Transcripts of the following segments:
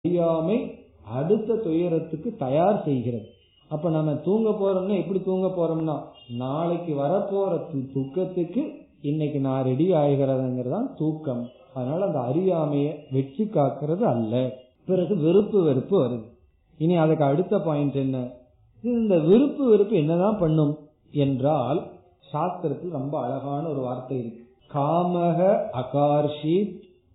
அறியாமை அடுத்த துயரத்துக்கு தயார் செய்கிறது அப்ப நம்ம தூங்க போறோம்னா எப்படி தூங்க போறோம்னா நாளைக்கு வரப்போற து- துக்கத்துக்கு இன்னைக்கு நான் ரெடி ஆகிறதுங்கிறதான் தூக்கம் அதனால அந்த அறியாமைய வெற்றி காக்கிறது அல்ல பிறகு வெறுப்பு வெறுப்பு வருது இனி அதுக்கு அடுத்த பாயிண்ட் என்ன இந்த விருப்பு வெறுப்பு என்னதான் பண்ணும் என்றால் சாஸ்திரத்தில் ரொம்ப அழகான ஒரு வார்த்தை இருக்கு காமக அகார்ஷித்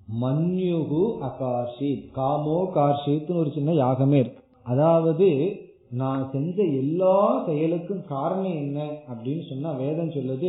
மன்யுகு அகார்ஷித் காமோ கார்ஷித்னு ஒரு சின்ன யாகமே இருக்கு அதாவது நான் செஞ்ச எல்லா செயலுக்கும் காரணம் என்ன அப்படின்னு சொன்னா வேதம் சொல்லுது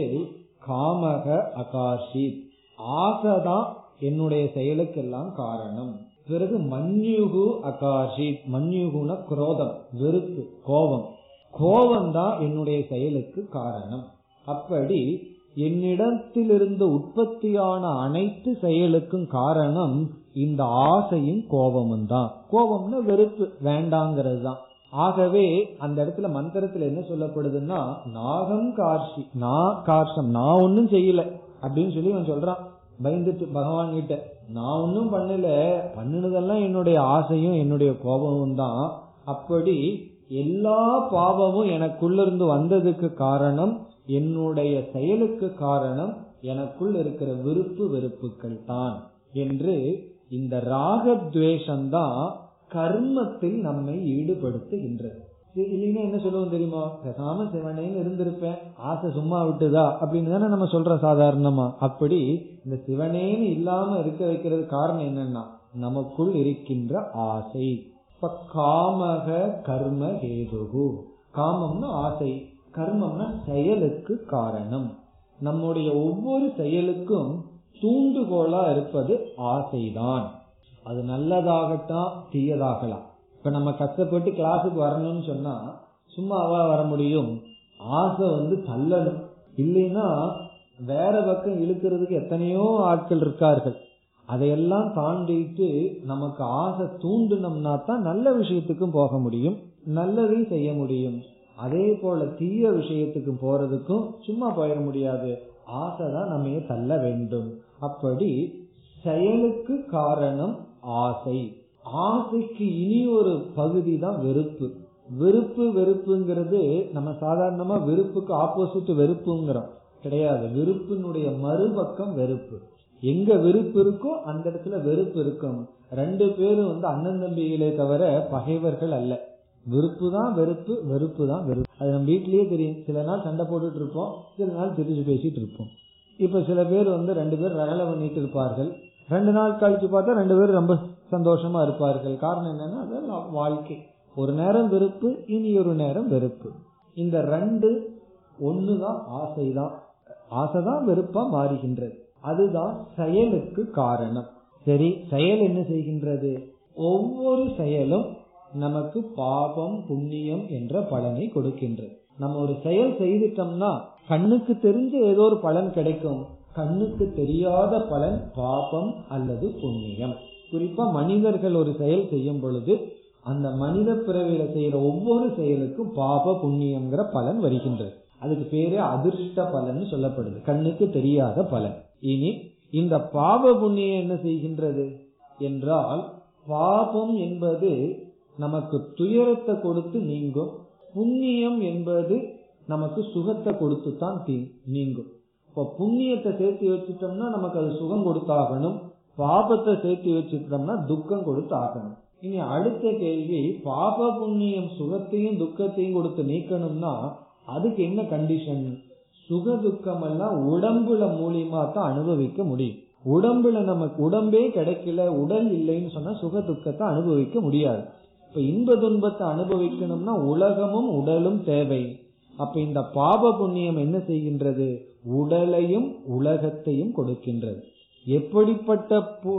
காமக அகார்ஷித் ஆசைதான் என்னுடைய செயலுக்கெல்லாம் காரணம் பிறகு மன்யுகு அகார்ஷித் மன்யுகுன குரோதம் வெறுப்பு கோபம் கோபம் தான் என்னுடைய செயலுக்கு காரணம் அப்படி என்னிடத்திலிருந்து உற்பத்தியான அனைத்து செயலுக்கும் காரணம் இந்த ஆசையும் கோபமும் தான் கோபம்னா வெறுப்பு வேண்டாங்கிறது தான் ஆகவே அந்த இடத்துல மந்திரத்துல என்ன சொல்லப்படுதுன்னா நாகம் கார்ஷி நான் கார்ஷம் நான் ஒன்னும் செய்யல அப்படின்னு சொல்லி அவன் சொல்றான் பயந்துட்டு பகவான் கிட்ட நான் ஒன்னும் பண்ணல பண்ணினதெல்லாம் என்னுடைய ஆசையும் என்னுடைய கோபமும் தான் அப்படி எல்லா பாவமும் எனக்குள்ள இருந்து வந்ததுக்கு காரணம் என்னுடைய செயலுக்கு காரணம் எனக்குள் இருக்கிற விருப்பு வெறுப்புகள் தான் என்று இந்த ராகத்வேஷம் தான் கர்மத்தில் நம்மை ஈடுபடுத்துகின்றது சரி, இல்லைன்னா என்ன சொல்லுவோம் தெரியுமா பேசாம சிவனேன்னு இருந்திருப்பேன் ஆசை சும்மா விட்டுதா அப்படின்னு தானே நம்ம சொல்றோம் சாதாரணமா அப்படி இந்த சிவனேன்னு இல்லாம இருக்க வைக்கிறது காரணம் என்னன்னா நமக்குள் இருக்கின்ற ஆசை இப்ப காமக கர்ம ஹேதுகு காமம்னா ஆசை கர்மம்னா செயலுக்கு காரணம் நம்முடைய ஒவ்வொரு செயலுக்கும் தூண்டுகோலா இருப்பது ஆசைதான் அது நல்லதாகட்டும் தீயதாகலாம் இப்ப நம்ம கஷ்டப்பட்டு கிளாஸுக்கு வரணும்னு சொன்னா சும்மாவா வர முடியும் ஆசை வந்து தள்ளணும் இல்லைன்னா வேற பக்கம் இழுக்கிறதுக்கு எத்தனையோ ஆட்கள் இருக்கார்கள் அதையெல்லாம் தாண்டிட்டு நமக்கு ஆசை தூண்டுனோம்னா தான் நல்ல விஷயத்துக்கும் போக முடியும் நல்லதையும் செய்ய முடியும் அதே போல தீய விஷயத்துக்கு போறதுக்கும் சும்மா போயிட முடியாது ஆசை தான் நம்ம தள்ள வேண்டும் அப்படி செயலுக்கு காரணம் ஆசை ஆசைக்கு இனி ஒரு பகுதி தான் வெறுப்பு வெறுப்பு வெறுப்புங்கிறது நம்ம சாதாரணமா வெறுப்புக்கு ஆப்போசிட் வெறுப்புங்கிறோம் கிடையாது வெறுப்பினுடைய மறுபக்கம் வெறுப்பு எங்க வெறுப்பு இருக்கோ அந்த இடத்துல வெறுப்பு இருக்கும் ரெண்டு பேரும் வந்து அண்ணன் தம்பிகளே தவிர பகைவர்கள் அல்ல வெறுப்பு தான் வெறுப்பு வெறுப்பு தான் வெறுப்பு அது நம்ம வீட்லயே தெரியும் சில நாள் சண்டை போட்டுட்டு இருப்போம் சில நாள் திருச்சி பேசிட்டு இருப்போம் இப்ப சில பேர் வந்து ரெண்டு பேர் ரகலை பண்ணிட்டு இருப்பார்கள் ரெண்டு நாள் கழிச்சு பார்த்தா ரெண்டு பேரும் ரொம்ப சந்தோஷமா இருப்பார்கள் காரணம் என்னன்னா அது வாழ்க்கை ஒரு நேரம் வெறுப்பு இனி ஒரு நேரம் வெறுப்பு இந்த ரெண்டு ஒண்ணுதான் ஆசைதான் ஆசைதான் வெறுப்பா மாறுகின்றது அதுதான் செயலுக்கு காரணம் சரி செயல் என்ன செய்கின்றது ஒவ்வொரு செயலும் நமக்கு பாபம் புண்ணியம் என்ற பலனை கொடுக்கின்றது நம்ம ஒரு செயல் செய்துட்டோம்னா கண்ணுக்கு தெரிஞ்ச ஏதோ ஒரு பலன் கிடைக்கும் கண்ணுக்கு தெரியாத பலன் பாபம் அல்லது புண்ணியம் குறிப்பா மனிதர்கள் ஒரு செயல் செய்யும் பொழுது அந்த மனித பிறவியில செய்யற ஒவ்வொரு செயலுக்கும் பாப புண்ணியம்ங்கிற பலன் வருகின்றது அதுக்கு பேரே அதிர்ஷ்ட பலன் சொல்லப்படுது கண்ணுக்கு தெரியாத பலன் இனி இந்த பாப புண்ணியம் என்ன செய்கின்றது என்றால் பாபம் என்பது நமக்கு துயரத்தை கொடுத்து நீங்கும் புண்ணியம் என்பது நமக்கு சுகத்தை கொடுத்து தான் நீங்கும் இப்போ புண்ணியத்தை சேர்த்து வச்சுட்டோம்னா நமக்கு அது சுகம் கொடுத்தாகணும் பாபத்தை சேர்த்து வச்சுட்டோம்னா துக்கம் கொடுத்து ஆகணும் இனி அடுத்த கேள்வி பாப புண்ணியம் சுகத்தையும் துக்கத்தையும் கொடுத்து நீக்கணும்னா அதுக்கு என்ன கண்டிஷன் சுக துக்கம் எல்லாம் உடம்புல மூலியமா தான் அனுபவிக்க முடியும் உடம்புல நமக்கு உடம்பே கிடைக்கல உடல் இல்லைன்னு சொன்னா சுக துக்கத்தை அனுபவிக்க முடியாது இப்ப இன்ப துன்பத்தை அனுபவிக்கணும்னா உலகமும் உடலும் தேவை அப்ப இந்த பாப புண்ணியம் என்ன செய்கின்றது உடலையும் உலகத்தையும் கொடுக்கின்றது எப்படிப்பட்ட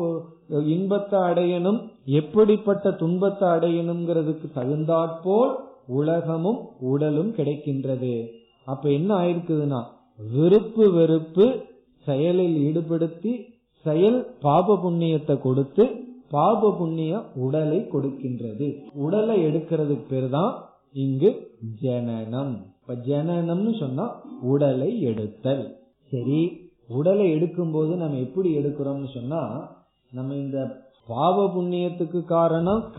இன்பத்தை அடையணும் எப்படிப்பட்ட துன்பத்தை அடையணுங்கிறதுக்கு தகுந்தாற்போல் உலகமும் உடலும் கிடைக்கின்றது அப்ப என்ன ஆயிருக்குதுன்னா வெறுப்பு வெறுப்பு செயலில் ஈடுபடுத்தி செயல் பாப புண்ணியத்தை கொடுத்து பாப புண்ணிய உடலை கொடுக்கின்றது உடலை எடுக்கிறதுக்கு பேர் தான் இங்கு ஜனனம் இப்ப ஜனனம்னு சொன்னா உடலை எடுத்தல் சரி உடலை எடுக்கும் போது நம்ம எப்படி எடுக்கிறோம்னு சொன்னா நம்ம இந்த பாவ புண்ணியத்துக்கு காரணம்